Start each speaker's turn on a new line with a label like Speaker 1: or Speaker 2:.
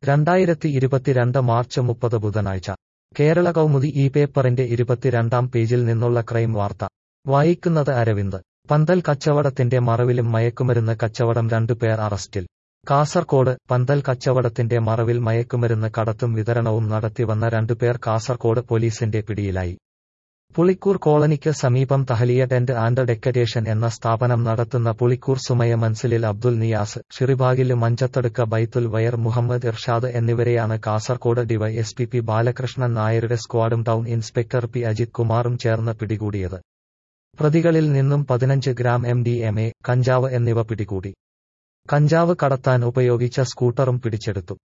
Speaker 1: രണ്ടായിരത്തി ഇരുപത്തിരണ്ട് മാർച്ച് മുപ്പത് ബുധനാഴ്ച കേരള കൗമുദി ഈ പേപ്പറിന്റെ ഇരുപത്തിരണ്ടാം പേജിൽ നിന്നുള്ള ക്രൈം വാർത്ത വായിക്കുന്നത് അരവിന്ദ് പന്തൽ കച്ചവടത്തിന്റെ മറവിലും മയക്കുമരുന്ന് കച്ചവടം രണ്ടുപേർ അറസ്റ്റിൽ കാസർകോട് പന്തൽ കച്ചവടത്തിന്റെ മറവിൽ മയക്കുമരുന്ന് കടത്തും വിതരണവും നടത്തിവന്ന രണ്ടുപേർ കാസർകോട് പോലീസിന്റെ പിടിയിലായി പുളിക്കൂർ കോളനിക്ക് സമീപം തഹലിയ ടെന്റ് ആൻഡ് ഡെക്കറേഷൻ എന്ന സ്ഥാപനം നടത്തുന്ന പുളിക്കൂർ സുമയ മൻസിലിൽ അബ്ദുൽ നിയാസ് ഷിറിബാഗില് മഞ്ചത്തടുക്ക ബൈത്തുൽ വയർ മുഹമ്മദ് ഇർഷാദ് എന്നിവരെയാണ് കാസർകോട് ഡിവൈഎസ്പി പി ബാലകൃഷ്ണൻ നായരുടെ സ്ക്വാഡും ടൗൺ ഇൻസ്പെക്ടർ പി അജിത് കുമാറും ചേർന്ന് പിടികൂടിയത് പ്രതികളിൽ നിന്നും പതിനഞ്ച് gram M D M A കഞ്ചാവ് എന്നിവ പിടികൂടി കഞ്ചാവ് കടത്താൻ ഉപയോഗിച്ച സ്കൂട്ടറും പിടിച്ചെടുത്തു